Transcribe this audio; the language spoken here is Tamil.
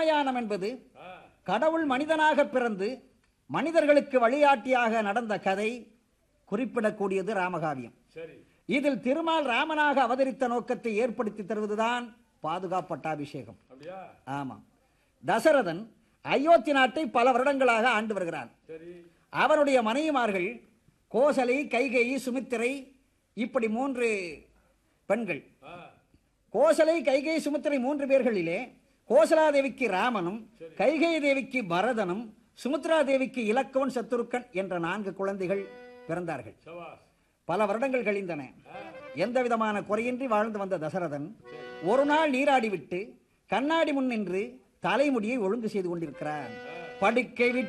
ராமயானம் என்பது கடவுள் மனிதனாக பிறந்து மனிதர்களுக்கு வழிகாட்டியாக நடந்த கதை குறிப்பிடக்கூடியது ராமகாவியம் சரி இதில் திருமால் ராமனாக அவதரித்த நோக்கத்தை ஏற்படுத்தி தருவதுதான் பாதுகாப்பட்டாபிஷேகம் அப்படியா ஆமாம் தசரதன் அயோத்தி நாட்டை பல வருடங்களாக ஆண்டு வருகிறான் சரி அவருடைய மனைவிமார்கள் கோசலை கைகேயி சுமித்திரை இப்படி மூன்று பெண்கள் ஆ கோசலை கைகை சுமித்திரை மூன்று பேர்களிலே கோசலா தேவிக்கு ராமனும் கைகை தேவிக்கு பரதனும் சுமித்ரா தேவிக்கு இலக்கவன் சத்துருக்கன் என்ற நான்கு குழந்தைகள் பிறந்தார்கள் சபாஸ் பல வருடங்கள் கழிந்தன எந்த விதமான குறையின்றி வாழ்ந்து வந்த தசரதன் ஒரு நாள் நீராடிவிட்டு கண்ணாடி முன் நின்று தலைமுடியை ஒழுங்கு செய்து கொண்டிருக்கிறார் படுக்கை விட்டு